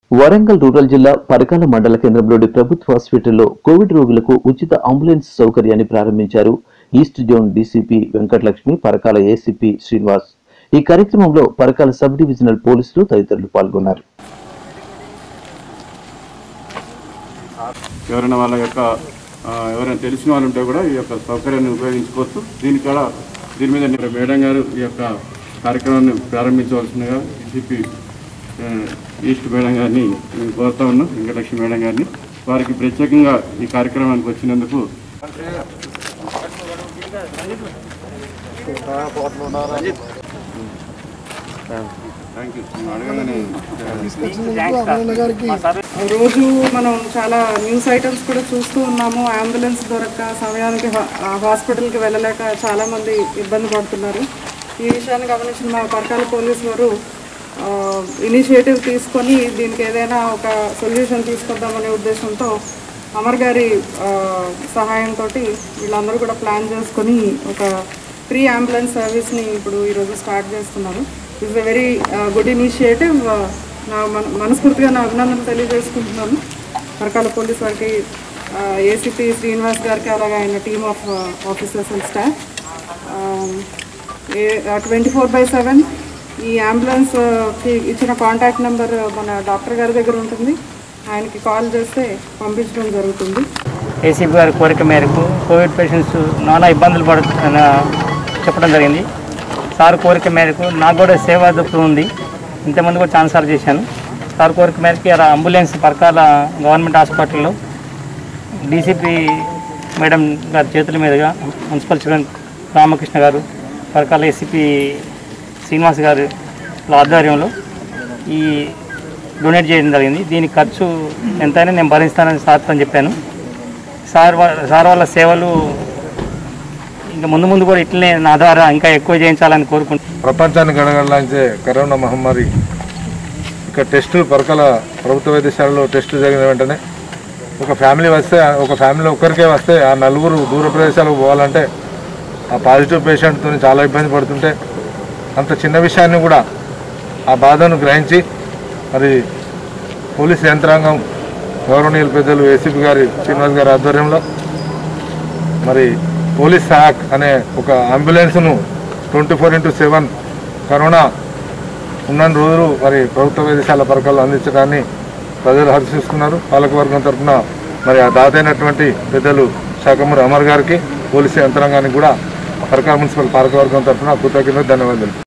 Warangal rural జిల్లా పరకాల మండల కేంద్రంలోని ప్రభుత్వ హాస్పిటల్లో కోవిడ్ రోగులకు ఉచిత అంబులెన్స్ సౌకర్యాన్ని ప్రారంభించారు east zone DCP Venkatalakshmi Parakala ACP Srinivas ఈ కార్యక్రమంలో పరకాల సబ్ డివిజనల్ పోలీసులు తదితరులు పాల్గొన్నారు ఎవరైనా వాళ్ళ యొక్క ఆ, ఎవరైనా తెలిసిన వాళ్ళు ఉంటే కూడా ఈ యొక్క సౌకర్యాన్ని ఉపయోగించుకోవచ్చు దీని కూడా దీని మీద నేను మేడం గారు ఈ యొక్క కార్యక్రమాన్ని ప్రారంభించవలసిందిగా డీసీపీ ఈస్ట్ మేడం గారిని నేను కోరుతా ఉన్నాం వెంకటలక్ష్మి మేడం గారిని వారికి ప్రత్యేకంగా ఈ కార్యక్రమానికి వచ్చినందుకు థ్యాంక్ యూ అడగగానే రోజు మనం చాలా న్యూస్ ఐటమ్స్ కూడా చూస్తూ ఉన్నాము అంబులెన్స్ దొరక్క సమయానికి హా- ఆ హాస్పిటల్కి వెళ్ళలేక చాలా మంది ఇబ్బంది పడుతున్నారు ఈ విషయాన్ని గమనించిన మా పరకాల పోలీస్ వారు ఇనిషియేటివ్ తీసుకొని దీనికి ఏదైనా ఒక సొల్యూషన్ తీసుకొద్దామనే ఉద్దేశంతో అమర్ గారి సహాయంతో వీళ్ళందరూ కూడా ప్లాన్ చేసుకొని ఒక ఫ్రీ అంబులెన్స్ సర్వీస్ని ఇప్పుడు ఈరోజు స్టార్ట్ చేస్తున్నారు it's a very good initiative నా మన- మనస్ఫూర్తిగా నా అభినందనలు తెలియజేసుకుంటున్నాను పరకాల పోలీస్ వారికి ఏసీపీ శ్రీనివాస్ గారికి అలాగే ఆయన team of officers and staff twenty four by seven ఈ అంబులెన్స్కి ఇచ్చిన కాంటాక్ట్ నెంబర్ మన డాక్టర్ గారి దగ్గర ఉంటుంది ఆయనకి కాల్ చేస్తే పంపించడం జరుగుతుంది ఏసీబీ గారి కోరిక మేరకు కోవిడ్ పేషెంట్స్ నానా ఇబ్బందులు పడు చెప్పడం జరిగింది సార్ కోరిక మేరకు నాకు కూడా సేవా దృక్పథం ఉంది ఇంతకుముందు కూడా చాలా సార్లు చేశాను సార్ కోరిక మేరకు ఇలా అంబులెన్స్ పరకాల గవర్నమెంట్ హాస్పిటల్లో డీసీపీ మేడం గారి చేతుల మీదుగా మున్సిపల్ చైర్మన్ రామకృష్ణ గారు పరకాల ఏసీపీ శ్రీనివాస్ గారి ఆధ్వర్యంలో ఈ డొనేట్ చేయడం జరిగింది దీని ఖర్చు ఎంతైనా నేను భరిస్తానని సార్తో చెప్పాను సార్ వా- సార్ వాళ్ళ సేవలు ఇంకా ముందు ముందు కూడా ఇట్లనే నా ద్వారా ఇంకా ఎక్కువ చేయించాలని కోరుకుంటున్నాను ప్రపంచాన్ని గడగడలాంచే కరోనా మహమ్మారి ఇక టెస్టులు పరకల ప్రభుత్వ వైద్యశాలలో టెస్టులు జరిగిన వెంటనే ఒక ఫ్యామిలీ వస్తే ఒక ఫ్యామిలీ ఒక్కరికే వస్తే ఆ నలుగురు దూర ప్రదేశాలకు పోవాలంటే ఆ పాజిటివ్ పేషెంట్తో చాలా ఇబ్బంది పడుతుంటే అంత చిన్న విషయాన్ని కూడా ఆ బాధను గ్రహించి మరి పోలీస్ యంత్రాంగం గౌరవనీయులు పెద్దలు ఏసీపీ గారి శ్రీనివాస్ గారి ఆధ్వర్యంలో మరి పోలీస్ సహాక్ అనే ఒక అంబులెన్స్ను twenty four into seven corona ఉన్న రోజులు మరి ప్రభుత్వ వైద్యశాల పరకాలు అందించడాన్ని ప్రజలు హర్షిస్తున్నారు పాలకవర్గం తరఫున మరి ఆ దాతైనటువంటి పెద్దలు శాఖమూరి అమర్ గారికి పోలీసు యంత్రాంగానికి కూడా పరకాల మున్సిపల్ పాలకవర్గం తరఫున కృతజ్ఞతలు ధన్యవాదాలు